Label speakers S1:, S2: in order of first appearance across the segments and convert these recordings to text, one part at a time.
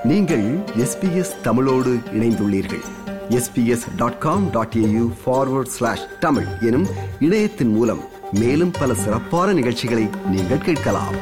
S1: நீங்கள் எஸ்பிஎஸ் தமிழோடு இணைந்துள்ளீர்கள் SBS dot com dot AU forward slash Tamil எனும் இணையத்தின் மூலம் மேலும் பல சிறப்பான நிகழ்ச்சிகளை நீங்கள் கேட்கலாம்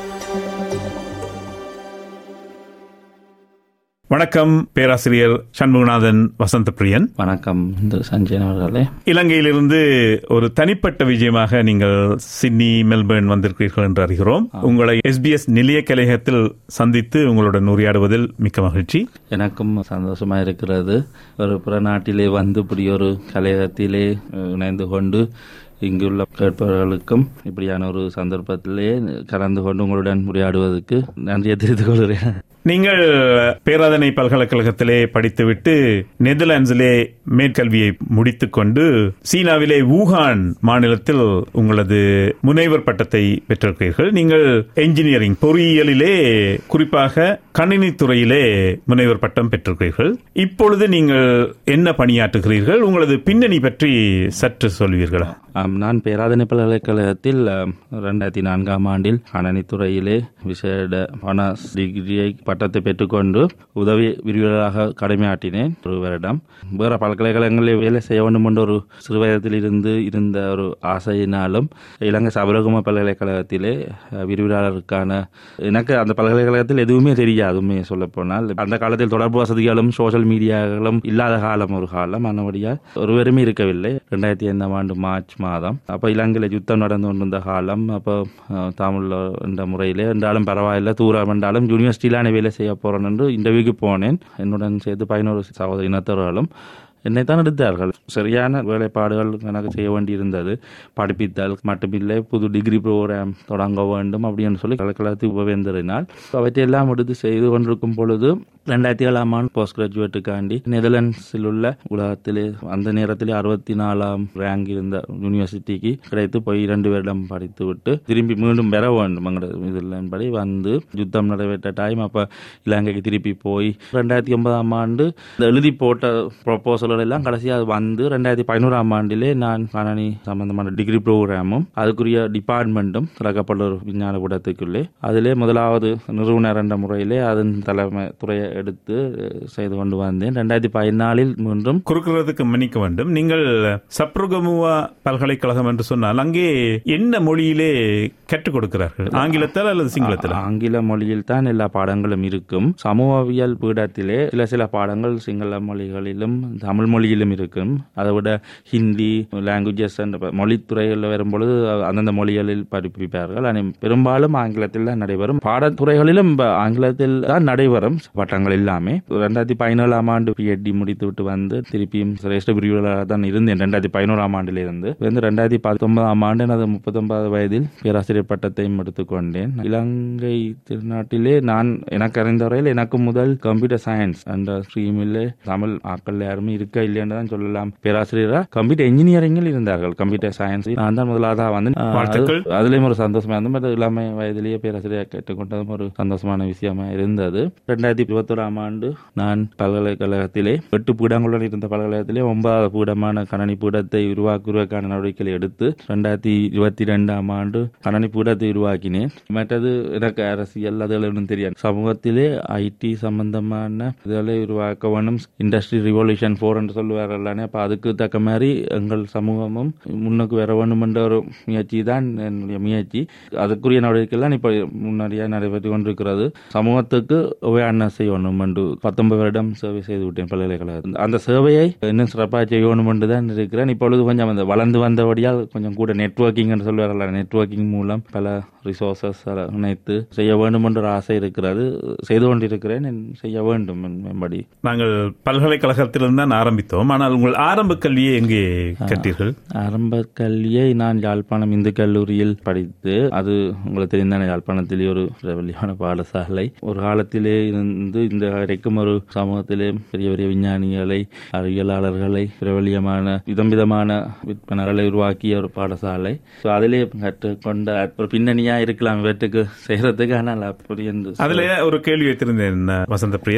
S2: வணக்கம் பேராசிரியர் சண்முகநாதன் வசந்த பிரியன்
S3: வணக்கம் திரு சஞ்சயன் அவர்களே
S2: இலங்கையிலிருந்து ஒரு தனிப்பட்ட விஜயமாக நீங்கள் சிட்னி மெல்பர்ன் வந்திருக்கிறீர்கள் என்று அறிகிறோம் உங்களை எஸ்பிஎஸ் நிலைய கலையகத்தில் சந்தித்து உங்களுடன் உரையாடுவதில் மிக்க மகிழ்ச்சி
S3: எனக்கும் சந்தோஷமா இருக்கிறது ஒரு பிற நாட்டிலே வந்து இப்படி ஒரு கலையகத்திலே அஹ், இணைந்து கொண்டு இங்குள்ள கேட்பவர்களுக்கும் இப்படியான ஒரு சந்தர்ப்பத்திலே கலந்து கொண்டு உங்களுடன் உரையாடுவதற்கு நன்றியை தெரிவித்துக் கொள்கிறேன்
S2: நீங்கள் பேராதனை பல்கலைக்கழகத்திலே படித்துவிட்டு நெதர்லாண்ட்ஸிலே மேற்கல்வியை முடித்துக்கொண்டு சீனாவிலே வூஹான் மாநிலத்தில் உங்களது முனைவர் பட்டத்தை பெற்றிருக்கிறீர்கள் நீங்கள் என்ஜினியரிங் பொறியியலிலே குறிப்பாக கணினி துறையிலே முனைவர் பட்டம் பெற்றிருக்கிறீர்கள் இப்பொழுது நீங்கள் என்ன பணியாற்றுகிறீர்கள் உங்களது பின்னணி பற்றி சற்று சொல்வீர்களா
S3: ஆம், நான் பேராதனை பல்கலைக்கழகத்தில் அஹ், ரெண்டாயிரத்தி நான்காம் ஆண்டில் கணனித்துறையிலே விசேட ஆனர்ஸ் டிகிரியை பட்டத்தை பெற்றுக்கொண்டு உதவி விரிவுரையாக கடமையாற்றினேன் ஒரு வருடம் வேற பல்கலைக்கழகங்களில் வேலை செய்ய வேண்டும் என்ற ஒரு சிறுவயதில் இருந்து இருந்த ஒரு ஆசையினாலும் இலங்கை சபரகும பல்கலைக்கழகத்திலே அஹ், விரிவுரையாளருக்கான எனக்கு அந்த பல்கலைக்கழகத்தில் எதுவுமே தெரியாது உண்மையை சொல்ல போனால் அந்த காலத்தில் தொடர்பு வசதிகளும் சோஷியல் மீடியாக்களும் இல்லாத காலம் ஒரு காலம் மற்றபடியால் ஒருவருமே இருக்கவில்லை ரெண்டாயிரத்தி ஐந்தாம் ஆண்டு மார்ச் மாதம் அப்போ இலங்கையில் யுத்தம் நடந்து கொண்டிருந்த காலம் அப்போ அஹ், தமிழ்ல என்ற முறையிலே என்றாலும் பரவாயில்ல தூரம் என்றாலும் யூனிவர்சிட்டியிலான வேலை செய்ய போறேன் என்று இன்டர்வியூக்கு போனேன் என்னுடன் சேர்த்து பதினோரு சகோதர இனத்தவர்களும் என்னை தான் எடுத்தார்கள் சரியான வேலைப்பாடுகள் எனக்கு செய்ய வேண்டியிருந்தது படிப்பித்தல் மட்டுமில்லை புது டிகிரி ப்ரோக்ராம் தொடங்க வேண்டும் அப்படின்னு சொல்லி கலக்கலத்து உபவேந்தரினால் அவற்றையெல்லாம் எடுத்து செய்து கொண்டிருக்கும் பொழுது ரெண்டாயிரத்தி ஏழாம் ஆண்டு போஸ்ட் கிராஜுவேட்டுக்காண்டி நெதர்லாண்ட்ஸில் உள்ள உலகத்திலே அந்த நேரத்திலே அறுபத்தி நாலாம் ரேங்க் இருந்த யூனிவர்சிட்டிக்கு கிடைத்து போய் இரண்டு வருடம் படித்து விட்டு திரும்பி மீண்டும் பெற வேண்டும் எங்களோட இதில் படி வந்து யுத்தம் நடைபெற்ற டைம் அப்போ இலங்கைக்கு திருப்பி போய் ரெண்டாயிரத்தி ஒன்பதாம் ஆண்டு இந்த எழுதி போட்ட ப்ரொபோசல்கள் எல்லாம் கடைசியாக வந்து ரெண்டாயிரத்தி பதினோராம் ஆண்டிலே நான் கணனி சம்பந்தமான டிகிரி ப்ரோக்ராமும் அதுக்குரிய டிபார்ட்மெண்ட்டும் திறக்கப்பட்ட ஒரு விஞ்ஞான கூடத்துக்குள்ளே அதிலே முதலாவது நிறுவனர் என்ற முறையிலே அதன் தலைமை துறையை எடுத்து அஹ், செய்து கொண்டு வந்தேன் ரெண்டாயிரத்தி பதினாலில் மீண்டும்
S2: குறுக்கிறதுக்கு மன்னிக்க வேண்டும் நீங்கள் சப்ருகமுவா பல்கலைக்கழகம் என்று சொன்னால் அங்கே என்ன மொழியிலே கற்றுக் கொடுக்கிறார்கள் ஆங்கிலத்தில் அல்லது சிங்களத்தில்
S3: ஆங்கில மொழியில் தான் எல்லா பாடங்களும் இருக்கும் சமூகவியல் பீடத்திலே சில சில பாடங்கள் சிங்கள மொழிகளிலும் தமிழ் மொழியிலும் இருக்கும் அதை விட ஹிந்தி லாங்குவேஜஸ் மொழித்துறைகளில் வரும்பொழுது அந்தந்த மொழிகளில் படிப்பிப்பார்கள் ஆனால் பெரும்பாலும் ஆங்கிலத்தில் தான் நடைபெறும் பாடத்துறைகளிலும் இப்ப ஆங்கிலத்தில் தான் நடைபெறும் பட்டங்கள் எல்லாமே ரெண்டாயிரத்தி பதினேழாம் ஆண்டு பிஎட்டி முடித்து விட்டு வந்து திருப்பியும் சிரேஷ்ட பிரிவுகளாக தான் இருந்தேன் ரெண்டாயிரத்தி பதினோராம் ஆண்டிலிருந்து வந்து ரெண்டாயிரத்தி பத்தொன்பதாம் ஆண்டு எனது முப்பத்தொன்பது வயதில் பேராசிரியர் பட்டத்தையும் எடுத்துக்கொண்டேன் இலங்கை திருநாட்டிலே நான் எனக்கு அறிந்த வரையில் எனக்கு முதல் கம்ப்யூட்டர் சயின்ஸ் என்ற ஸ்ட்ரீமில் தமிழ் ஆக்கள் யாருமே இருக்க இல்லைன்னு தான் சொல்லலாம் பேராசிரியரா கம்ப்யூட்டர் இன்ஜினியரிங்கில் இருந்தார்கள் கம்ப்யூட்டர் சயின்ஸ் நான் தான் முதலாவதாக வந்து
S2: வாழ்த்துக்கள்.
S3: அதுலயும் ஒரு சந்தோஷமா இருந்தது பட் இளமை வயதிலேயே பேராசிரியர் கேட்டுக்கொண்டதும் ஒரு சந்தோஷமான விஷயமா இருந்தது ரெண்டாயிரத்தி இருபத்தோராம் ஆண்டு நான் பல்கலைக்கழகத்திலே எட்டு பீடங்களுடன் இருந்த பல்கலைக்கழகத்திலே ஒன்பதாவது பீடமான கணனி பீடத்தை உருவாக்குவதற்கான நடவடிக்கைகளை எடுத்து ரெண்டாயிரத்தி இருபத்தி ரெண்டாம் ஆண்டு கணனி பீடத்தை உருவாக்கினேன் மற்றது எனக்கு அரசியல் அதுகளும் தெரியாது சமூகத்திலே ஐடி சம்பந்தமான இதுகளை உருவாக்க வேணும் இண்டஸ்ட்ரி ரிவல்யூஷன் ஃபோர் என்று சொல்லுவார்கள்லானே அப்போ அதுக்கு தக்க மாதிரி எங்கள் சமூகமும் முன்னுக்கு வர வேண்டும் என்ற ஒரு முயற்சி தான் என்னுடைய முயற்சி அதுக்குரிய நடவடிக்கைலாம் இப்போ முன்னாடியாக நடைபெற்று கொண்டிருக்கிறது சமூகத்துக்கு அவேர்னஸ் செய்யணும் என்று பத்தொன்பது வருடம் சேவை செய்து விட்டேன் பல்கலைக்கழகத்தில் அந்த சேவையை இன்னும் சிறப்பாக செய்யணும் என்று தான் இருக்கிறேன் இப்பொழுது கொஞ்சம் அந்த வளர்ந்து வந்தபடியால் கொஞ்சம் கூட நெட்வொர்க்கிங் என்று சொல்வார்கள் நெட்வொர்க்கிங் மூலம் பல ரிசோர்சஸ் இணைத்து செய்ய வேண்டும் என்ற ஒரு ஆசை இருக்கிறது செய்து கொண்டிருக்கிறேன் செய்ய வேண்டும் என்படி
S2: நாங்கள் பல்கலைக்கழகத்திலிருந்து தான் ஆரம்பித்தோம் ஆனால் உங்கள் ஆரம்ப கல்வியை எங்கே கற்றீர்கள்
S3: ஆரம்ப கல்வியை நான் யாழ்ப்பாணம் இந்து கல்லூரியில் படித்து அது உங்களுக்கு தெரிந்தான யாழ்ப்பாணத்திலே ஒரு பிரபலியமான பாடசாலை ஒரு காலத்திலே இருந்து இந்த வரைக்கும் ஒரு சமூகத்திலே பெரிய பெரிய விஞ்ஞானிகளை அறிவியலாளர்களை பிரபலியமான விதம் விதமான விற்பனர்களை உருவாக்கிய ஒரு பாடசாலை ஸோ அதிலே கற்றுக்கொண்ட ஒரு பின்னணியா இருக்கலாம் இவற்றுக்கு செய்யறதுக்கு ஆனால் அப்படி என்று
S2: அதுல ஒரு கேள்வி வைத்திருந்தேன் வசந்த பிரியன்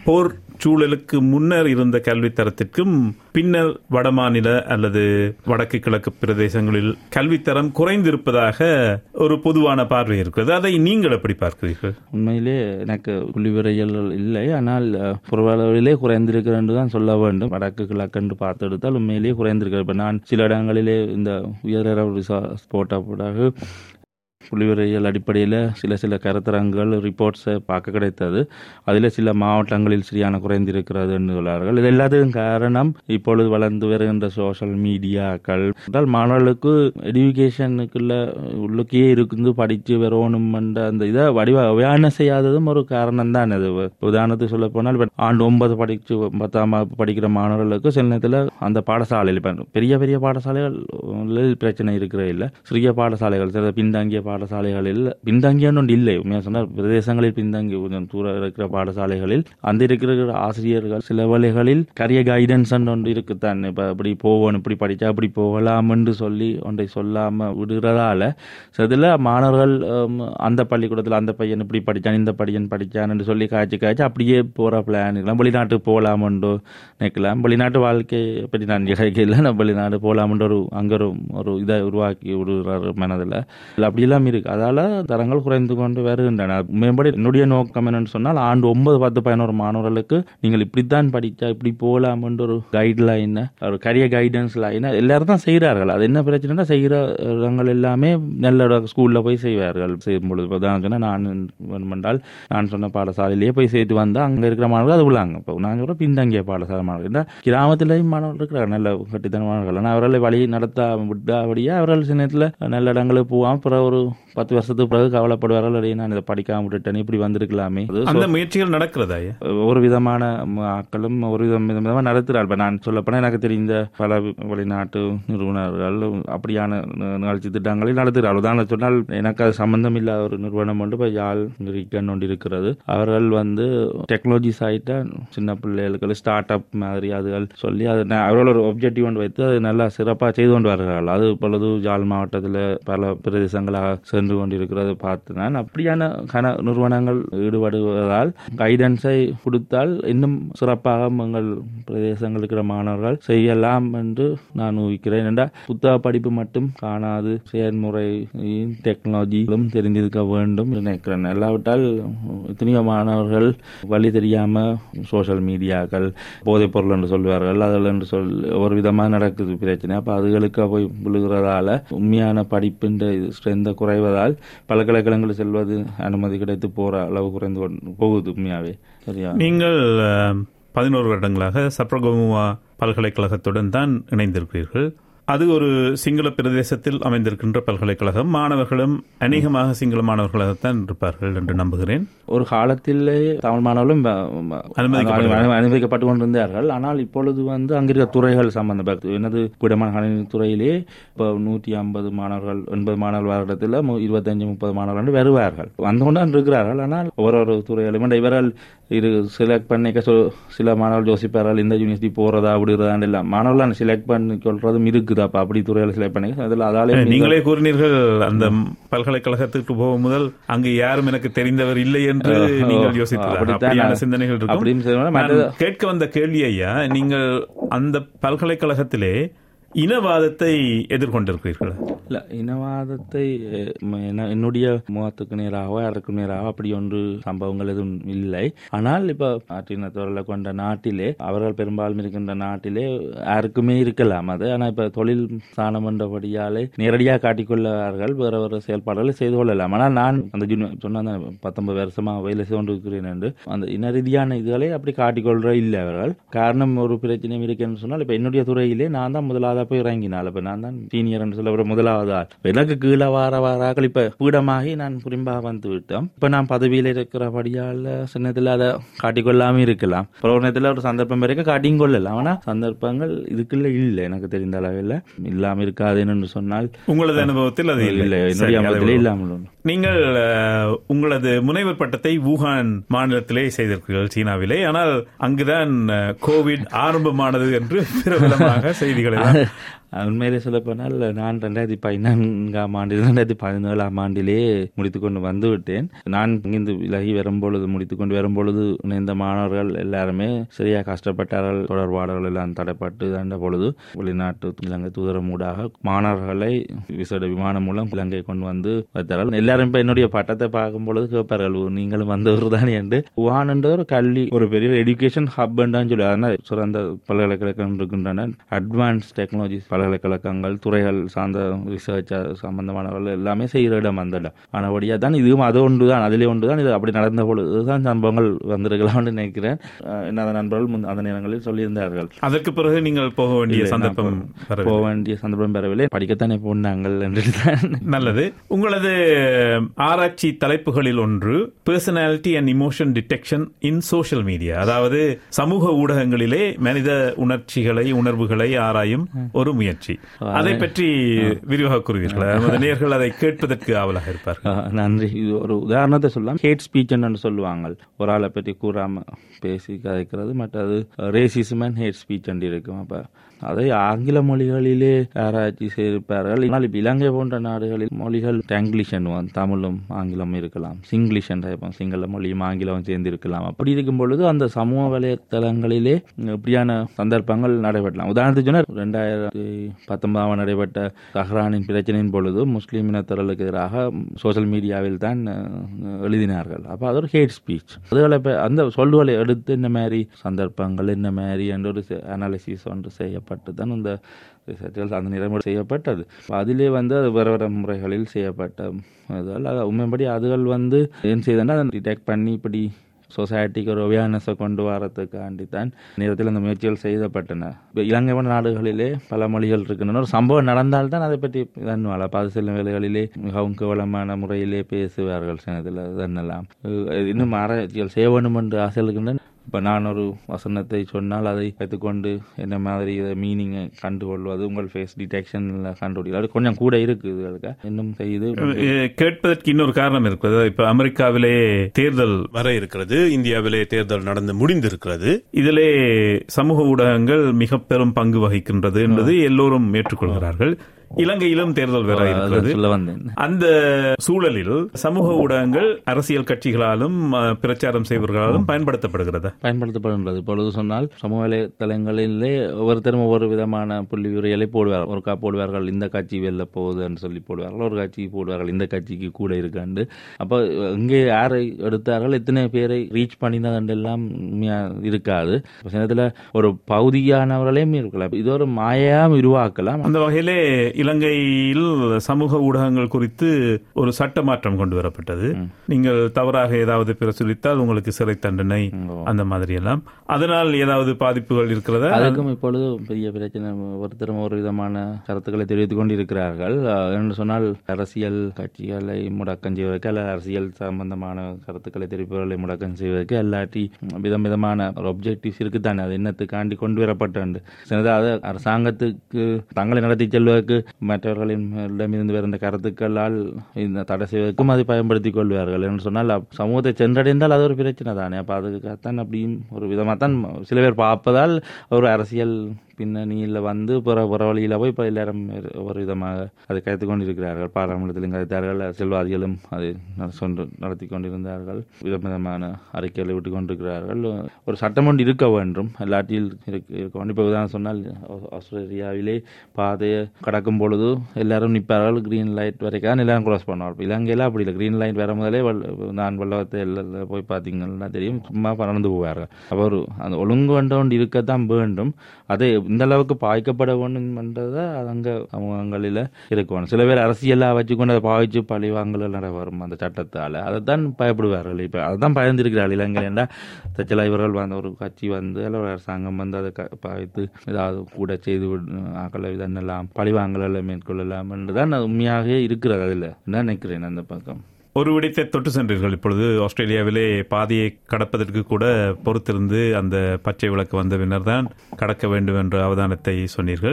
S2: போர் சூழலுக்கு முன்னர் இருந்த கல்வித்தரத்திற்கும் பின்னர் வடமாநில அல்லது வடக்கு கிழக்கு பிரதேசங்களில் கல்வித்தரம் குறைந்திருப்பதாக ஒரு பொதுவான பார்வை இருக்கிறது அதை நீங்கள் எப்படி பார்க்கிறீர்கள்
S3: உண்மையிலே எனக்கு புள்ளிவிரைகள் இல்லை ஆனால் அஹ், புறவளவிலே குறைந்திருக்கிறது என்று தான் சொல்ல வேண்டும் வடக்கு கிழக்கென்று பார்த்தெடுத்தால் உண்மையிலேயே குறைந்திருக்கிறது இப்போ நான் சில இடங்களிலே இந்த உயர்தர ரிசார்ட்ஸ் போட்ட பிறகு புள்ளிவிரைகள் அடிப்படையில் சில சில கருத்தரங்குகள் ரிப்போர்ட்ஸை பார்க்க கிடைத்தது அதில் சில மாவட்டங்களில் சரியான குறைந்திருக்கிறது என்று சொல்கிறார்கள் இது எல்லாத்துக்கும் காரணம் இப்பொழுது வளர்ந்து வருகின்ற சோஷியல் மீடியாக்கள் என்றால் மாணவர்களுக்கு எடுகேஷனுக்குள்ள உள்ளுக்கே இருந்து படித்து வரணும் என்ற அந்த இதை வடிவ அவேர்னஸ் செய்யாததும் ஒரு காரணம் தான் அது உதாரணத்துக்கு சொல்ல போனால் இப்ப ஆண்டு ஒன்பது படிச்சு பத்தாம் வகுப்பு படிக்கிற மாணவர்களுக்கு சில நேரத்தில் அந்த பாடசாலையில் இப்போ பெரிய பெரிய பாடசாலைகள் பிரச்சனை இருக்கிற இல்லை சிறிய பாடசாலைகள் சில பின்தங்கிய பாடசாலைகளில் பின்தங்கியன்னு ஒன்று இல்லை உண்மையாக சொன்னால் பிரதேசங்களில் பின்தங்கி கொஞ்சம் தூரம் இருக்கிற பாடசாலைகளில் அந்த இருக்கிற ஆசிரியர்கள் சில வேளைகளில் கரிய கைடன்ஸ் ஒன்று இருக்குத்தான் இப்போ இப்படி போவோம் இப்படி படித்தா இப்படி போகலாம்னு சொல்லி ஒன்றை சொல்லாமல் விடுறதால சில மாணவர்கள் ஹம், அந்த பள்ளிக்கூடத்தில் அந்த பையன் இப்படி படித்தான் இந்த பையன் படித்தான்னு சொல்லி காய்ச்சி காய்ச்சி அப்படியே போகிற பிளான் எல்லாம் வெளிநாட்டுக்கு போகலாமண்டோ நினைக்கலாம் வெளிநாட்டு வாழ்க்கை பற்றி நான் இல்லை நான் வெளிநாடு போகலாமன்ற ஒரு அங்கே ஒரு ஒரு இதை உருவாக்கி விடுறாரு மனதில் அப்படியெல்லாம் இருக்கு அதால தரங்கள் குறைந்து கொண்டு வருகின்றன மேம்படி என்னுடைய நோக்கம் என்னன்னு சொன்னால் ஆண்டு ஒன்பது பத்து பதினோரு மாணவர்களுக்கு நீங்கள் இப்படித்தான் படித்தா இப்படி போகலாமன்ற ஒரு கைட் லைன் ஒரு கரிய கைடன்ஸ் லைன் எல்லாரும் தான் செய்கிறார்கள் அது என்ன பிரச்சனைனா செய்கிற இடங்கள் எல்லாமே நல்ல ஸ்கூலில் போய் செய்வார்கள் செய்யும் பொழுது இப்போ தான் சொன்னால் நான் வேணுமென்றால் நான் சொன்ன பாடசாலையிலேயே போய் சேர்த்து வந்தால் அங்கே இருக்கிற மாணவர்கள் அது உள்ளாங்க இப்போ நான் சொல்கிற பின்தங்கிய பாடசாலை மாணவர்கள் இந்த கிராமத்திலேயும் மாணவர்கள் இருக்கிறாங்க நல்ல கட்டித்தன மாணவர்கள் ஆனால் அவர்களை வழி நடத்த விட்டாபடியே அவர்கள் சில நேரத்தில் நல்ல இடங்களுக்கு போவாமல் பிறகு ஒரு பத்து வருஷத்துக்கு பிறகு கவலைப்படுவார்கள் அடையே நான் இதை படிக்காம விட்டுட்டேன் இப்படி வந்திருக்கலாமே அது
S2: அந்த முயற்சிகள் நடக்கிறதா ஐயா?
S3: ஒரு விதமான ஆக்களும் ஒரு விதம் விதமாக நடத்துகிறார் இப்போ நான் சொல்லப்போனால் எனக்கு தெரிந்த பல வெளிநாட்டு நிறுவனர்கள் அப்படியான நி- நிகழ்ச்சி திட்டங்களை நடத்துகிறார் உதாரணம் சொன்னால் எனக்கு அது சம்பந்தம் இல்லாத ஒரு நிறுவனம் ஒன்று இப்போ யாழ் ரீக்கன் ஒன்று இருக்கிறது அவர்கள் வந்து டெக்னாலஜி சைட்டை சின்ன பிள்ளைகளுக்கு ஸ்டார்ட் அப் மாதிரி அதுகள் சொல்லி அது ந- அவர்கள் ஒரு ஒப்ஜெக்டிவ் ஒன்று வைத்து அது நல்லா சிறப்பாக செய்து கொண்டு வருகிறார்கள் அது இப்பொழுது யாழ் மாவட்டத்தில் பல பிரதேசங்களாக சென்று கொண்டிருக்கிறது பார்த்து நான் அப்படியான கன நிறுவனங்கள் ஈடுபடுவதால் கைடன்ஸை கொடுத்தால் இன்னும் சிறப்பாக எங்கள் பிரதேசங்கள் இருக்கிற மாணவர்கள் செய்யலாம் என்று நான் ஊகிக்கிறேன் என்றால் புத்தக படிப்பு மட்டும் காணாது செயல்முறை டெக்னாலஜிகளும் தெரிந்திருக்க வேண்டும் என்று நினைக்கிறேன் இல்லாவிட்டால் எத்தனையோ மாணவர்கள் வழி தெரியாம சோஷியல் மீடியாக்கள் போதைப் பொருள் என்று சொல்வார்கள் அதில் என்று சொல் ஒரு விதமாக நடக்குது பிரச்சனை அப்போ அதுகளுக்கு போய் விழுகிறதால உண்மையான படிப்பின் ஸ்ட்ரென்த்தை குறைவதால் பல்கலைக்கழகங்கள் செல்வது அனுமதி கிடைத்து போற அளவு குறைந்து கொண்டு போகுது உண்மையாவே சரியா
S2: நீங்கள் அஹ், பதினோரு வருடங்களாக சப்ரகோமுவா பல்கலைக்கழகத்துடன் தான் இணைந்திருக்கிறீர்கள் அது ஒரு சிங்கள பிரதேசத்தில் அமைந்திருக்கின்ற பல்கலைக்கழகம் மாணவர்களும் அநேகமாக சிங்கள மாணவர்களாகத்தான் இருப்பார்கள் என்று நம்புகிறேன்
S3: ஒரு காலத்திலே தமிழ் மாணவர்களும் வ- வ-
S2: அனுமதிக்கப்பட்டு-
S3: அனு- அனுமதிக்கப்பட்டு கொண்டிருந்தார்கள் ஆனால் இப்பொழுது வந்து அங்கிருக்க துறைகள் சம்பந்தப்பட்ட எனது குடமான கணினி துறையிலே இப்போ நூற்றி ஐம்பது மாணவர்கள் எண்பது மாணவர்கள் வருடத்தில் இருபத்தஞ்சு முப்பது மாணவர்கள் வந்து வருவார்கள் வந்து கொண்டு இருக்கிறார்கள் ஆனால் ஒரு ஒரு துறைகளும் இந்த இவர்கள் இது செலக்ட் பண்ணிக்க சொ- சில மாணவர்கள் யோசிப்பார்கள் இந்த யூனிவர்சிட்டி போறதா விடுறதா எல்லாம் மாணவர்கள் செலக்ட் பண்ணி கொள்றதும் இருக்குது அப்ப அப்படி துறைகளை செலக்ட் பண்ணி அதில் அதாலே
S2: நீங்களே கூறினீர்கள் அந்த பல்கலைக்கழகத்துக்கு போகும் முதல் அங்கு யாரும் எனக்கு தெரிந்தவர் இல்லை என்று நீங்கள் யோசித்தீர்கள்
S3: அப்படித்தான்
S2: அப்படியான
S3: நான்
S2: சிந்தனைகள் இருக்கும்
S3: அப்படின்னு சொல்லுவேன்.
S2: நான்
S3: மற்றது-
S2: கேட்க வந்த கேள்வி ஐயா நீங்கள் அந்த பல்கலைக்கழகத்திலே இனவாதத்தை எதிர்கொண்டிருக்கிறீர்கள்
S3: இல்ல இனவாதத்தை அஹ், ம- என்ன- என்னுடைய முகத்துக்கு நேராகவோ யாருக்கு நேராக அப்படி ஒன்று சம்பவங்கள் எதுவும் இல்லை ஆனால் இப்ப நாட்டினத்தவர்களை கொண்ட நாட்டிலே அவர்கள் பெரும்பாலும் இருக்கின்ற நாட்டிலே யாருக்குமே இருக்கலாம் அது ஆனா இப்ப தொழில் ஸ்தானம் என்றபடியாலே நேரடியாக காட்டிக்கொள்ளார்கள் வேற வேற செயல்பாடுகளை செய்து கொள்ளலாம் ஆனால் நான் அந்த ஜூனி- சொன்ன பத்தொன்பது வருஷமா வேலை செய்து கொண்டிருக்கிறேன் என்று அந்த இன ரீதியான இதுகளை அப்படி காட்டிக்கொள்ற இல்லை அவர்கள் காரணம் ஒரு பிரச்சனையும் இருக்குன்னு சொன்னால் இப்ப என்னுடைய துறையிலே நான் தான் முதலாவதா போய் இறங்கினால் இப்ப நான் தான் சீனியர் என்று சொல்ல முதலாவது ஆள் இப்ப எனக்கு கீழே வார வாராக்கள் இப்ப பீடமாகி நான் புரிம்பாக வந்து விட்டோம் இப்ப நான் பதவியில் இருக்கிறபடியால் சின்னத்தில் அதை காட்டிக்கொள்ளாம இருக்கலாம் அப்புறம் ஒரு நேரத்தில் ஒரு சந்தர்ப்பம் வரைக்கும் காட்டியும் கொள்ளலாம் ஆனா சந்தர்ப்பங்கள் இதுக்குள்ள இல்லை எனக்கு தெரிந்த அளவில் இல்லாம இருக்காதுன்னு சொன்னால்
S2: உங்களது அனுபவத்தில் அது
S3: இல்லை
S2: இல்லை சரி,
S3: என்னுடைய
S2: அதை
S3: அனுபவத்திலே
S2: விடுவோம்.
S3: இல்லாமல் உண்டு.
S2: நீங்கள் அஹ், உங்களது முனைவர் பட்டத்தை வூகான் மாநிலத்திலே செய்திருக்கிறீர்கள் சீனாவிலே ஆனால் அங்குதான் அஹ், கோவிட் ஆரம்பமானது என்று பிரபலமாக செய்திகள் எல்லாம்
S3: உண்மையிலே சொல்ல போனால் நான் ரெண்டாயிரத்தி பதினான்காம் ஆண்டு ரெண்டாயிரத்தி பதினேழாம் ஆண்டிலே முடித்துக்கொண்டு வந்து விட்டேன் நான் இங்கிருந்து விலகி வரும்பொழுது முடித்துக்கொண்டு வரும்பொழுது இணைந்த மாணவர்கள் எல்லாருமே சரியா கஷ்டப்பட்டார்கள் தொடர்பாடல்கள் எல்லாம் தடைப்பட்டு தண்ட பொழுது வெளிநாட்டு இலங்கை தூதரம் ஊடாக மாணவர்களை விசேட விமானம் மூலம் இலங்கை கொண்டு வந்து வைத்தார்கள் எல்லாரும் இப்ப என்னுடைய பட்டத்தை பார்க்கும் பொழுது கேட்பார்கள் "ஓ, நீங்களும் வந்தவர் தானே என்று உவான் என்ற ஒரு கல்வி ஒரு பெரிய எஜுகேஷன் ஹப் தான் சொல்லி அதனால் சிறந்த பல்கலைக்கழகம் இருக்கின்றன அட்வான்ஸ் டெக்னாலஜி பல்கலைக்கழகங்கள் துறைகள் சார்ந்த ரிசர்ச் சம்பந்தமானவர்கள் எல்லாமே செய்கிற இடம் அந்த இடம் ஆனபடியாக தான் இதுவும் அது ஒன்று தான் அதிலே ஒன்று தான் இது அப்படி நடந்த பொழுதுதான் சம்பவங்கள் வந்திருக்கலாம்னு நினைக்கிறேன் அஹ் எனது நண்பர்கள் முன் அந்த நேரங்களில் சொல்லியிருந்தார்கள்
S2: அதற்கு பிறகு நீங்கள் போக வேண்டிய
S3: இல்லை,
S2: சந்தர்ப்பம்
S3: நான்
S2: வரவில்லை.
S3: போக வேண்டிய சந்தர்ப்பம் பெறவில்லை படிக்கத்தானே போனாங்கள் என்று தான்
S2: நல்லது உங்களது ஆராய்ச்சி தலைப்புகளில் ஒன்று personality and emotion detection in social media அதாவது சமூக ஊடகங்களிலே மனித உணர்ச்சிகளை உணர்வுகளை ஆராயும் ஒரு முயற்சி அதை பற்றி விரிவாக கூறுவீர்களா நமது நேர்கள் அதை கேட்பதற்கு ஆவலாக இருப்பார்கள்
S3: ஆ, நன்றி இது ஒரு உதாரணத்தை சொல்லலாம் ஹேட் ஸ்பீச்னு சொல்லுவாங்க ஒரு ஆளை பற்றி கூறாம பேசி கதைக்கிறது மற்றது ரேசிசம் அண்ட் ஹேட் ஸ்பீச் இருக்கும் அப்ப அதை ஆங்கில மொழிகளிலே ஆராய்ச்சி செய்திருப்பார்கள் ஆனால் இப்ப இலங்கை போன்ற நாடுகளில் மொழிகள் டேங்கிலிஷ் என்னுவோம் தமிழும் ஆங்கிலம் இருக்கலாம் சிங்கிலிஷ் என்ற இப்போ சிங்கள மொழியும் ஆங்கிலமும் சேர்ந்து இருக்கலாம் அப்படி இருக்கும் பொழுது அந்த சமூக வலைத்தளங்களிலே இப்படியான சந்தர்ப்பங்கள் நடைபெறலாம் உதாரணத்துக்கு சொன்னால் ரெண்டாயிரத்தி பத்தொன்பதாம் நடைபெற்ற தஹ்ரானின் பிரச்சனையின் பொழுது முஸ்லீம் இனத்தவர்களுக்கு எதிராக சோஷியல் மீடியாவில் தான் அஹ், எழுதினார்கள் அப்போ அது ஒரு ஹேட் ஸ்பீச் அதுகளை இப்ப அந்த சொல்லுகளை எடுத்து இந்த மாதிரி சந்தர்ப்பங்கள் என்ன மாதிரி என்ற ஒரு அனாலிசிஸ் ஒன்று செய்யப்பட்டு தான் இந்த ரிசர்ச்கள் அந்த நிலைமை செய்யப்பட்டது அப்ப அதிலே வந்து அது வேறு வேறு முறைகளில் செய்யப்பட்ட இதுகள் அது உண்மைப்படி அதுகள் வந்து ஏன் செய்தனா அதை டிடெக்ட் பண்ணி இப்படி சொசைட்டிக்கு ஒரு அவேர்னஸை கொண்டு வரதுக்காண்டி தான் நேரத்தில் அந்த முயற்சிகள் செய்யப்பட்டன இப்போ இலங்கை போன்ற நாடுகளிலே பல மொழிகள் இருக்கின்றன ஒரு சம்பவம் நடந்தால்தான் அதை பற்றி இதன்வாள் அப்போ அது சில வேலைகளிலே மிகவும் கேவலமான முறையிலே பேசுவார்கள் சிலதில் இதென்னலாம் அஹ் இன்னும் ஆராய்ச்சிகள் செய்ய வேண்டும் என்று ஆசை இருக்கின்றன இப்போ நான் ஒரு வசனத்தை சொன்னால் அதை வைத்துக்கொண்டு என்ன மாதிரி இதை மீனிங்கை கண்டுகொள்வது உங்கள் ஃபேஸ் டிடெக்ஷனில் கண்டுபிடிக்கிறது அது கொஞ்சம் கூட இருக்குது இதுகளுக்கு இன்னும் செய்து
S2: அஹ், கேட்பதற்கு இன்னொரு காரணம் இருக்கிறது இப்ப அமெரிக்காவிலே தேர்தல் வர இருக்கிறது இந்தியாவிலே தேர்தல் நடந்து முடிந்திருக்கிறது இதிலே சமூக ஊடகங்கள் மிக பெரும் பங்கு வகிக்கின்றது என்பது எல்லோரும் ஏற்றுக்கொள்கிறார்கள் இலங்கையிலும் தேர்தல் வர
S3: அதை
S2: இருக்கிறது
S3: சொல்ல வந்தேன்
S2: அந்த சூழலில் சமூக ஊடகங்கள் அரசியல் கட்சிகளாலும் அஹ், பிரச்சாரம் செய்பவர்களாலும் பயன்படுத்தப்படுகிறது
S3: பயன்படுத்தப்படுகின்றது இப்பொழுது சொன்னால் சமூக வலைத்தளங்களிலே ஒவ்வொருத்தரும் ஒவ்வொரு விதமான புள்ளி உரைகளை போடுவார் ஒருக்கா போடுவார்கள் இந்த கட்சி வெளில போகுதுன்னு சொல்லி போடுவார்கள் ஒரு கட்சி போடுவார்கள் இந்த கட்சிக்கு கூட இருக்காண்டு அப்போ இங்கே யாரை எடுத்தார்கள் எத்தனை பேரை ரீச் பண்ணினது எல்லாம் உண்மையா இருக்காது இப்ப சிலத்துல ஒரு பகுதியானவர்களையும் இருக்கலாம் இது ஒரு மாயாம் உருவாக்கலாம்
S2: அந்த வகையிலே இலங்கையில் சமூக ஊடகங்கள் குறித்து ஒரு சட்ட மாற்றம் கொண்டு வரப்பட்டது நீங்கள் தவறாக ஏதாவது பிரசுரித்தால் உங்களுக்கு சிறை தண்டனை அந்த மாதிரி எல்லாம் அதனால் ஏதாவது பாதிப்புகள் இருக்கிறதா
S3: அதுக்கும் இப்பொழுது பெரிய பிரச்சனை ஒருத்தரும் ஒரு விதமான கருத்துக்களை தெரிவித்துக் கொண்டிருக்கிறார்கள் அஹ் என்று சொன்னால் அரசியல் கட்சிகளை முடக்கம் செய்வதற்கு அல்ல அரசியல் சம்பந்தமான கருத்துக்களை தெரிவிப்பவர்களை முடக்கம் செய்வதற்கு எல்லாட்டி விதம் விதமான ஒரு ஒப்ஜெக்டிவ்ஸ் இருக்குதானே அது என்னத்துக்காண்டி கொண்டு வரப்பட்டு சிலதாவது அரசாங்கத்துக்கு தங்களை நடத்தி செல்வதற்கு மற்றவர்களின் இடமிருந்து வருந்த கருத்துக்களால் இந்த தடை செய்வதற்கும் அதை பயன்படுத்திக் கொள்வார்கள் என்று சொன்னால் அப்- சமூகத்தை சென்றடைந்தால் அது ஒரு பிரச்சனை தானே அப்ப அதுக்காகத்தான் அப்படியும் ஒரு விதமாக தான் சில பேர் பார்ப்பதால் ஒரு அரசியல் பின்னணியில் வந்து புற புற வழியில் போய் இப்போ எல்லாரும் ஒரு விதமாக அதை கைத்து கொண்டிருக்கிறார்கள் பாராளுமன்றத்திலும் கைத்தார்கள் செல்வாதிகளும் அதை நட- சொன்று நடத்தி கொண்டிருந்தார்கள் விதம் விதமான அறிக்கைகளை விட்டு கொண்டிருக்கிறார்கள் ஒரு சட்டம் ஒன்று இருக்க வேண்டும் எல்லாட்டில் இருக்க இருக்க வேண்டும் இப்போ உதாரணம் சொன்னால் ஆ- ஆஸ்திரேலியாவிலே பாதையை கடக்கும் பொழுது எல்லாரும் நிற்பார்கள் கிரீன் லைட் வரைக்கும் எல்லாரும் கிராஸ் பண்ணுவார் இப்ப இலங்கையில் அப்படி இல்லை கிரீன் லைட் வர முதலே வல்- நான் வல்லவத்தை எல்லாம் போய் பார்த்தீங்கன்னா தெரியும் சும்மா பறந்து போவார்கள் அப்போ ஒரு அந்த ஒழுங்கு கொண்டு இருக்கத்தான் வேண்டும் அதை இந்த அளவுக்கு பாய்க்கப்பட வேண்டும்ன்றதை அது அங்கே சமூகங்களில் இருக்கணும் சில பேர் அரசியலாக வச்சுக்கொண்டு அதை பாய்ச்சி பழி வாங்கல வரும் அந்த சட்டத்தால் அதைத்தான் பயப்படுவார்கள் இப்போ அதுதான் பயந்துருக்கிறார்கள் இலங்கை என்றால் தச்சலா இவர்கள் வந்த ஒரு கட்சி வந்து அல்ல ஒரு அரசாங்கம் வந்து அதை க- பாய்த்து ஏதாவது கூட செய்து விடு- ஆக்களை இதென்னலாம் பழி வாங்கல மேற்கொள்ளலாம் என்று தான் அது உண்மையாக இருக்கிறது அதில் நான் நினைக்கிறேன் அந்த பக்கம்
S2: ஒரு விடயத்தை தொட்டு சென்றீர்கள் இப்பொழுது ஆஸ்திரேலியாவிலே பாதையை கடப்பதற்கு கூட பொறுத்திருந்து அந்த பச்சை விளக்கு வந்த பின்னர் தான் கடக்க வேண்டும் என்ற அவதானத்தை சொன்னீர்கள்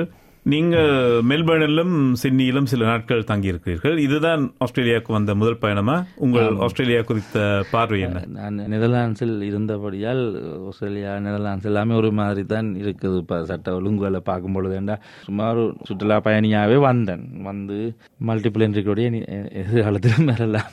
S2: நீங்கள் மெல்பர்னிலும் சிட்னியிலும் சில நாட்கள் தங்கியிருக்கிறீர்கள் இதுதான் ஆஸ்திரேலியாவுக்கு வந்த முதல் பயணமா உங்கள் ஆஸ்திரேலியா குறித்த பார்வை என்ன
S3: நான் நெதர்லாண்ட்ஸில் இருந்தபடியால் ஆஸ்திரேலியா நெதர்லாண்ட்ஸ் எல்லாமே ஒரு மாதிரி தான் இருக்குது இப்போ சட்ட ஒழுங்குகளை பார்க்கும் பொழுது ஏண்டா சுமார் ஒரு சுற்றுலா பயணியாகவே வந்தேன் வந்து மல்டிபிள் என்ட்ரிகளுடைய எதிர்காலத்திலும் வரலாம்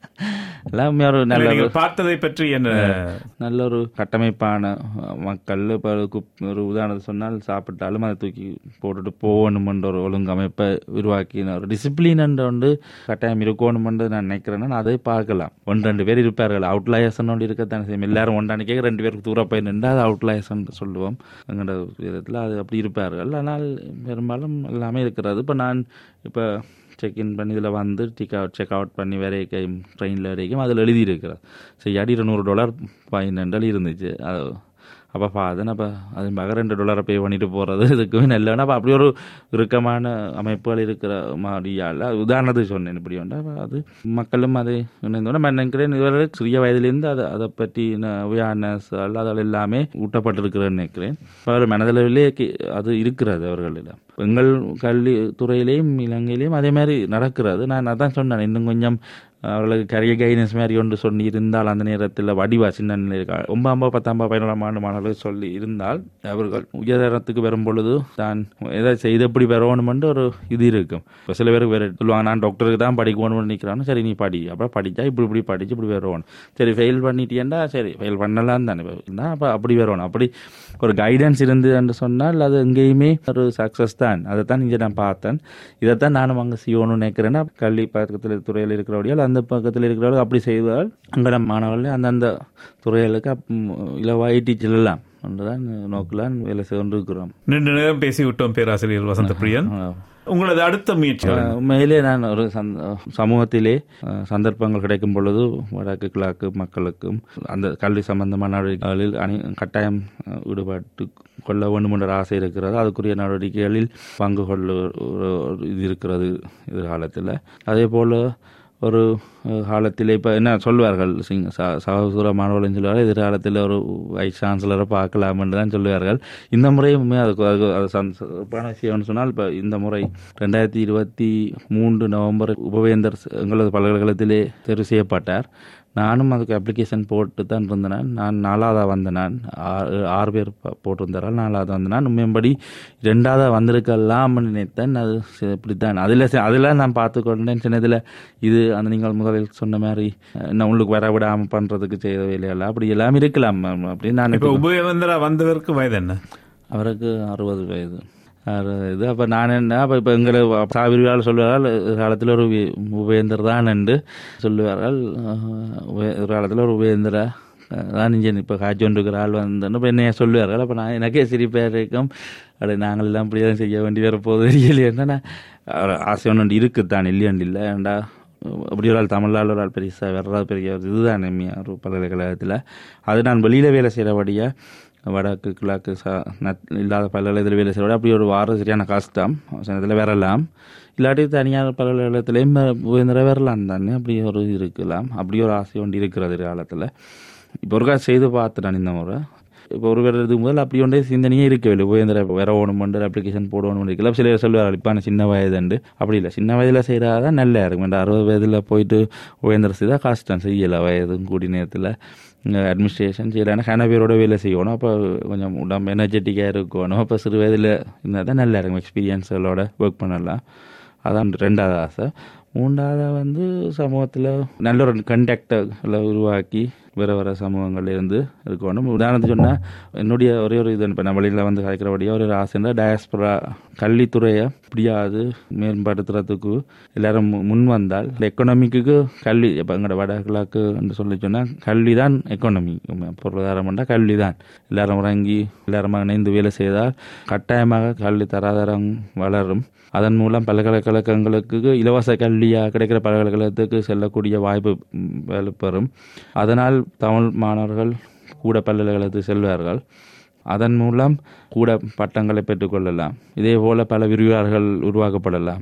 S3: எல்லாமே ஒரு நல்ல
S2: நீங்கள் பார்த்ததை பற்றி என்ன
S3: நல்ல ஒரு கட்டமைப்பான அஹ், மக்கள் இப்போ ஒரு உதாரணத்தை சொன்னால் சாப்பிட்டாலும் அதை தூக்கி போட்டுட்டு போகணுமென்ற ஒரு ஒழுங்கமைப்பை உருவாக்கின ஒரு டிசிப்ளின் என்ற ஒன்று கட்டாயம் இருக்கணுமென்று நான் நினைக்கிறேன்னா நான் அதை பார்க்கலாம் ஒன்று ரெண்டு பேர் இருப்பார்கள் அவுட்லாயர்ஸ் ஒன்று இருக்கத்தானே செய்யும் எல்லாரும் ஒன்றானிக்கே ரெண்டு பேருக்கு தூரம் போய் நின்று அது அவுட்லாயர்ஸ் சொல்லுவோம் எங்களோட விதத்தில் அது அப்படி இருப்பார்கள் ஆனால் பெரும்பாலும் எல்லாமே இருக்கிறது இப்போ நான் இப்போ செக்இன் பண்ணி இதில் வந்து டிக் அவுட் செக் அவுட் பண்ணி வரைக்கும் ட்ரெயினில் வரைக்கும் அதில் எழுதியிருக்கிறது சரி அடி இருநூறு டாலர் ஃபைன் என்றால் இருந்துச்சு அது அப்போ பார்த்தேன் அப்போ அது மக ரெண்டு டாலரை பே பண்ணிட்டு போகிறது இதுக்குமே நல்லவனா அப்போ அப்படி ஒரு இறுக்கமான அமைப்புகள் இருக்கிற மாதிரியால் உதாரணத்துக்கு சொன்னேன் இப்படி ஒன்றா அப்ப அது மக்களும் அதை இணைந்தோட நான் நினைக்கிறேன் இதுவரை சிறிய வயதிலிருந்து அதை அதை பற்றி அவேர்னஸ் அதில் எல்லாமே ஊட்டப்பட்டிருக்கிறேன்னு நினைக்கிறேன் அவர் மனதளவிலே கி- அது இருக்கிறது அவர்களிடம் எங்கள் கல்வி துறையிலையும் இலங்கையிலையும் அதே மாதிரி நடக்கிறது நான் அதான் சொன்னேன் இன்னும் கொஞ்சம் அவர்களுக்கு கரிய கைடன்ஸ் மாதிரி ஒன்று சொல்லி இருந்தால் அந்த நேரத்தில் வடிவா சின்ன நிலையில் ஒன்பதாம் பத்தாம் பதினொன்றாம் ஆண்டு மாணவர்கள் சொல்லி இருந்தால் அவர்கள் உயரத்துக்கு வரும் பொழுது தான் எதை செய்து எப்படி வரணுமென்று ஒரு இது இருக்கும் இப்போ சில பேருக்கு வேறு சொல்லுவாங்க நான் டாக்டருக்கு தான் படிக்கணும்னு நினைக்கிறான்னு சரி நீ படி அப்புறம் படித்தா இப்படி இப்படி படித்து இப்படி வரணும் சரி ஃபெயில் பண்ணிட்டியேண்டா சரி ஃபெயில் பண்ணலாம் தானே இருந்தால் அப்போ அப்படி வரணும் அப்படி ஒரு கைடன்ஸ் இருந்து என்று சொன்னால் அது எங்கேயுமே ஒரு சக்ஸஸ் தான் அதை தான் இங்கே நான் பார்த்தேன் இதைத்தான் நானும் அங்கே செய்யணும்னு நினைக்கிறேன்னா கல்வி பக்கத்தில் துறையில் இருக்கிறபடியால் அந்த பக்கத்தில் இருக்கிறவர்கள் அப்படி செய்தால் அங்கே மாணவர்கள் அந்தந்த துறைகளுக்கு அப்~ இலவாய் செல்லலாம் என்றுதான் நோக்கிலான் வேலை செய்து கொண்டிருக்கிறோம்
S2: நீண்ட நேரம் பேசிவிட்டோம் பேராசிரியர் வசந்த பிரியன் உங்களது அடுத்த முயற்சி
S3: அஹ் உண்மையிலே நான் ஒரு சந்த- சமூகத்திலே அஹ், சந்தர்ப்பங்கள் கிடைக்கும் பொழுது வடக்கு கிழக்கு மக்களுக்கும் அந்த கல்வி சம்பந்தமான நடவடிக்கைகளில் அணி கட்டாயம் அஹ், ஈடுபட்டு கொள்ள வேண்டும் என்ற ஆசை இருக்கிறது அதுக்குரிய நடவடிக்கைகளில் பங்கு கொள்ள ஒரு- ஒரு இது இருக்கிறது எதிர்காலத்தில் அதே போல் ஒரு அஹ், காலத்திலே இப்போ என்ன சொல்வார்கள் சிங் ச- சகோதர மாணவர்கள் சொல்லுவார்கள் எதிர்காலத்தில் ஒரு வைஸ் சான்சலரை பார்க்கலாம் என்று தான் சொல்லுவார்கள் இந்த முறையுமே அதுக்கு அதுக்கு அது சந் சிறப்பான விஷயம்னு சொன்னால் இப்போ இந்த முறை ரெண்டாயிரத்தி இருபத்தி மூன்று நவம்பர் உபவேந்தர் ச- எங்களது பல்கலைக்கழகத்திலே தெரிவு செய்யப்பட்டார் நானும் அதுக்கு அப்ளிகேஷன் போட்டு தான் இருந்தேன் நான் நாலாவதாக வந்தேன் நான் ஆறு ஆறு பேர் ப- போட்டிருந்தாரால் நாலாவது வந்தேன் நான் உண்மையபடி ரெண்டாவதாக வந்திருக்கலாம்னு நினைத்தேன் அது சரி, இப்படித்தான் அதில் அதில் நான் பார்த்து கொண்டேன் சின்னதில் இது அந்த நீங்கள் முதலில் சொன்ன மாதிரி அஹ், என்ன உங்களுக்கு வர விடாமல் பண்ணுறதுக்கு செய்த வேலையெல்லாம் அப்படி எல்லாம் இருக்கலாம் அப்படின்னு நான்
S2: இப்ப உபயவந்தரா வந்தவருக்கு வயது என்ன
S3: அவருக்கு அறுபது வயது அறுபது இது அப்போ நான் என்ன அப்போ இப்போ எங்களை சாவிரியால் சொல்லுவார்கள் காலத்தில் ஒரு வி- உபேந்தர் தான் என்று சொல்லுவார்கள் அஹ், உபே- ஒரு காலத்தில் ஒரு உபேந்திரா அஹ், தான் இங்கே இப்போ காய்ச்சி கொண்டிருக்கிற ஆள் வந்தேன்னு இப்போ என்னைய சொல்லுவார்கள் அப்போ நான் எனக்கே சிரிப்பாக இருக்கும் அப்படி நாங்கள் எல்லாம் இப்படி தான் செய்ய வேண்டி வர போகுது இல்லையா ஒரு ஆசை ஒன்று இருக்குத்தான் இல்லையாண்டு இல்லை ஏண்டா அப்படி ஒரு ஆள் தமிழால் ஒரு ஆள் பெருசாக வர்றது பெரிய ஒரு இதுதான் எம்மியா ஒரு பல்கலைக்கழகத்தில் அது நான் வெளியில் வேலை செய்கிறபடியாக வடக்கு கிழக்கு ச நத் இல்லாத பல்கலைக்கழகத்தில் வேலை செய்கிறோட அப்படி ஒரு வாரம் சரியான கஷ்டம் இதில் வரலாம் இல்லாட்டி தனியார் பல்கலைக்கழகத்திலையும் உயர்ந்த வரலாம் தானே அப்படி ஒரு இது இருக்கலாம் அப்படி ஒரு ஆசை ஒன்று இருக்கிறது காலத்தில் இப்போ ஒருக்கா செய்து பார்த்துட்டேன் இந்த முறை இப்போ ஒரு வேறு இது முதல் அப்படி ஒன்றே சிந்தனையே இருக்கவில்லை உயர்ந்த வர ஓணுமெண்டு அப்ளிகேஷன் போடணும் இருக்கலாம் சில பேர் சொல்லுவார்கள் இப்போ நான் சின்ன வயதுண்டு அப்படி இல்லை சின்ன வயதில் செய்கிறதான் நல்லா இருக்கும் இந்த அறுபது வயதில் போயிட்டு உயர்ந்த செய்தால் கஷ்டம் செய்யலை வயதும் கூடி நேரத்தில் அட்மினிஸ்ட்ரேஷன் செய்யலைன்னா கன பேரோட வேலை செய்யணும் அப்போ கொஞ்சம் உடம்பு எனர்ஜெட்டிக்காக இருக்கணும் அப்போ சிறு வயதில் இருந்தால் தான் நல்லா இருக்கும் எக்ஸ்பீரியன்ஸுகளோட ஒர்க் பண்ணலாம் அதான் ரெண்டாவது ஆசை மூன்றாவது வந்து சமூகத்தில் நல்ல ஒரு கண்டக்டர்களை உருவாக்கி வேறு வேறு சமூகங்கள்ல இருந்து இருக்கணும் உதாரணத்துக்கு சொன்னால் என்னுடைய ஒரே ஒரு இது இப்போ நம்ம வழியில் வந்து கலைக்கிறபடியாக ஒரு ஆசைன்னா டயஸ்பரா கல்வித்துறையை எப்படியாவது மேம்படுத்துறதுக்கு எல்லாரும் மு- முன் வந்தால் இந்த எக்கனாமிக்கு கல்வி இப்போ எங்களோட வடகிழக்கு என்று சொல்லி சொன்னால் கல்வி தான் எக்கனாமி பொருளாதாரம் என்றால் கல்வி தான் எல்லாரும் இறங்கி எல்லாரும் இணைந்து வேலை செய்தால் கட்டாயமாக கல்வி தராதரம் வளரும் அதன் மூலம் பல்கலைக்கழகங்களுக்கு இலவச கல்வியாக கிடைக்கிற பல்கலைக்கழகத்துக்கு செல்லக்கூடிய வாய்ப்பு ம், வலுப்பெறும் அதனால் தமிழ் மாணவர்கள் கூட பல்கலைக்கழகத்துக்கு செல்வார்கள் அதன் மூலம் கூட பட்டங்களை பெற்றுக்கொள்ளலாம் இதே போல பல விரிவார்கள் உருவாக்கப்படலாம்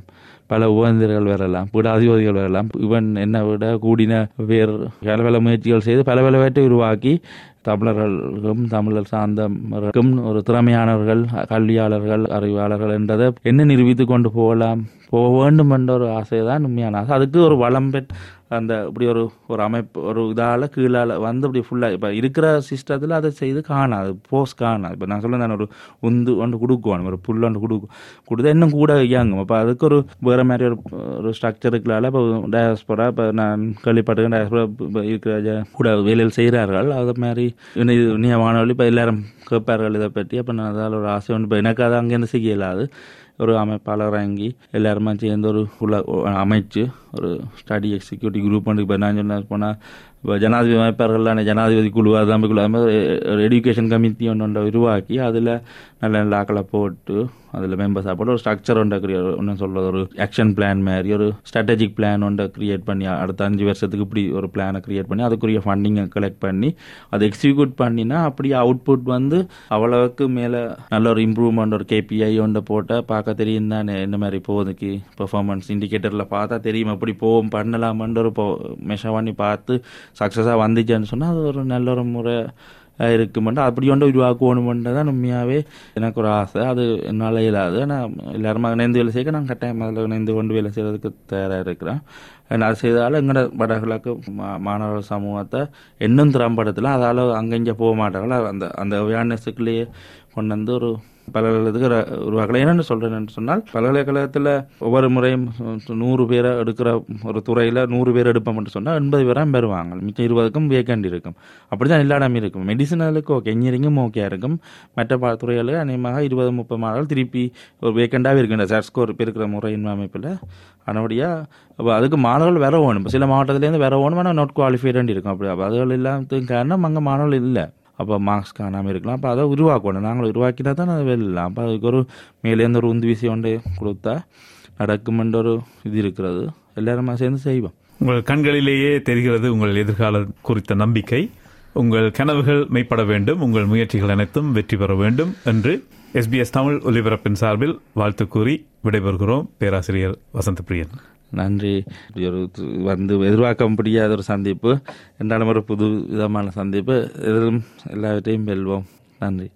S3: பல உபந்திரர்கள் வரலாம் பீடாதிபதிகள் வரலாம் இவன் என்னை விட கூடின வேறு பல பல முயற்சிகள் செய்து பல பலவற்றை உருவாக்கி தமிழர்களுக்கும் தமிழர் சார்ந்தவர்களுக்கும் ஒரு திறமையானவர்கள் கல்வியாளர்கள் அறிவாளர்கள் என்றதை என்ன நிரூபித்து கொண்டு போகலாம் போக வேண்டும் என்ற ஒரு ஆசை தான் உண்மையான ஆசை அதுக்கு ஒரு வளம் பெற் அந்த இப்படி ஒரு ஒரு அமைப்பு ஒரு இதால் கீழால் வந்து இப்படி ஃபுல்லாக இப்போ இருக்கிற சிஸ்டத்தில் அதை செய்து காணாது போஸ் காணாது இப்போ நான் சொல்ல நான் ஒரு உந்து ஒன்று கொடுக்குவான் ஒரு புல் ஒன்று கொடுக்கும் கொடுத்தா இன்னும் கூட இயங்கும் அப்போ அதுக்கு ஒரு வேறு மாதிரி ஒரு ஒரு ஸ்ட்ரக்சருக்குள்ளால இப்போ டயஸ்போரா இப்போ நான் கேள்விப்பட்டிருக்கேன் டயஸ்போரா இருக்கிற ஜ- கூட வேலையில் செய்கிறார்கள் அது மாதிரி இனி இனிய வானொலி இப்போ எல்லாரும் கேட்பார்கள் இதை பற்றி அப்போ நான் அதால் ஒரு ஆசை ஒன்று இப்போ எனக்கு அது அங்கேருந்து செய்ய இயலாது ஒரு அமைப்பாளர் இறங்கி எல்லாருமே சேர்ந்து ஒரு உள்ள அமைச்சு ஒரு ஸ்டடி எக்ஸிக்யூட்டிவ் குரூப் ஒன்று இப்போ நான் சொன்ன போனால் இப்போ ஜனாதிபதி அமைப்பாளர்களான ஜனாதிபதி குழு அதான் குழு அது மாதிரி ஒரு எடுகேஷன் கமிட்டி ஒன்று ஒன்றை உருவாக்கி அதில் நல்ல நல்ல ஆக்களை போட்டு அதில் மெம்பர்ஸாக போட்டு ஒரு ஸ்ட்ரக்சர் ஒன்றை கிரியேட் ஒன்று சொல்கிறது ஒரு ஆக்ஷன் பிளான் மாதிரி ஒரு ஸ்ட்ராட்டஜிக் பிளான் ஒன்றை கிரியேட் பண்ணி அடுத்த அஞ்சு வருஷத்துக்கு இப்படி ஒரு பிளானை கிரியேட் பண்ணி அதுக்குரிய ஃபண்டிங்கை கலெக்ட் பண்ணி அதை எக்ஸிக்யூட் பண்ணினா அப்படியே அவுட்புட் வந்து அவ்வளவுக்கு மேலே நல்ல ஒரு இம்ப்ரூவ்மெண்ட் ஒரு கேபிஐ ஒன்றை போட்டால் பார்க்க தெரியும் தானே என்ன மாதிரி போகுதுக்கு பெர்ஃபார்மன்ஸ் இண்டிகேட்டரில் பார்த்தா தெரியும் எப்படி போகும் பண்ணலாமன்ற ஒரு மெஷர் பண்ணி பார்த்து சக்ஸஸாக வந்துச்சுன்னு சொன்னால் அது ஒரு நல்ல ஒரு முறை இருக்குமெண்டா அப்படி ஒன்று உருவாக்கணுமென்று தான் உண்மையாகவே எனக்கு ஒரு ஆசை அது என்னால் இயலாது ஆனால் எல்லாருமா இணைந்து வேலை செய்ய நான் கட்டாயம் அதில் இணைந்து கொண்டு வேலை செய்கிறதுக்கு தயாராக இருக்கிறேன் நான் அது செய்தாலும் எங்களோட வடகிழக்கு மா- மாணவர் சமூகத்தை இன்னும் திறம்படுத்தலாம் அதால் அங்கே இங்கே போக மாட்டார்கள் அந்த அந்த அவேர்னஸுக்குள்ளேயே கொண்டு வந்து ஒரு பல்கலைக்கழகத்துக்கு ர- உருவாக்கலாம் என்னென்னு சொல்கிறேன்னு சொன்னால் பல்கலைக்கழகத்தில் ஒவ்வொரு முறையும் நூறு பேரை எடுக்கிற ஒரு துறையில் நூறு பேர் எடுப்போம்னு சொன்னால் எண்பது பேராக பெறுவாங்க மிச்சம் இருபதுக்கும் வேக்கண்ட் இருக்கும் அப்படி தான் எல்லா இடமும் இருக்கும் மெடிசனலுக்கு ஓகே இன்ஜினியரிங்கும் ஓகே இருக்கும் மற்ற ப- துறைகளுக்கு அநேகமாக இருபது முப்பது மாதங்கள் திருப்பி ஒரு வேக்கண்டாகவே இருக்கு இந்த சாட் ஸ்கோர் இருக்கிற முறையின் அமைப்பில் ஆனபடியாக அப்போ அதுக்கு மாணவர்கள் வேற வேணும் இப்போ சில மாவட்டத்துலேருந்து வேற வேணும் ஆனால் நாட் குவாலிஃபைடு இருக்கும் அப்படி அப்போ அதுகள் இல்லாததுக்கு காரணம் அங்கே மாணவர்கள் இல்லை அப்போ மார்க்ஸ் காணாமல் இருக்கலாம் அப்போ அதை உருவாக்கணும் நாங்கள் உருவாக்கினா தான் அது வெளிலாம் அப்போ அதுக்கு ஒரு மேலேருந்து ஒரு உந்து விசை ஒன்று கொடுத்தா நடக்குமென்ற ஒரு இது இருக்கிறது எல்லாருமா சேர்ந்து செய்வோம்
S2: உங்கள் கண்களிலேயே தெரிகிறது உங்கள் எதிர்காலம் குறித்த நம்பிக்கை உங்கள் கனவுகள் மெய்ப்பட வேண்டும் உங்கள் முயற்சிகள் அனைத்தும் வெற்றி பெற வேண்டும் என்று எஸ்பிஎஸ் தமிழ் ஒலிபரப்பின் சார்பில் வாழ்த்து கூறி விடைபெறுகிறோம் பேராசிரியர் வசந்த பிரியன்
S3: நன்றி இப்படி ஒரு து- வந்து எதிர்பார்க்க முடியாத ஒரு சந்திப்பு என்றாலும் ஒரு புது விதமான சந்திப்பு எதிலும் எல்லாவற்றையும் வெல்வோம் நன்றி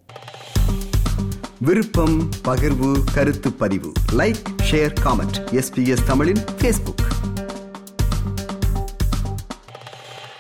S1: விருப்பம் பகிர்வு கருத்து பதிவு லைக் ஷேர் காமெண்ட் எஸ்பிஎஸ் தமிழின் ஃபேஸ்புக்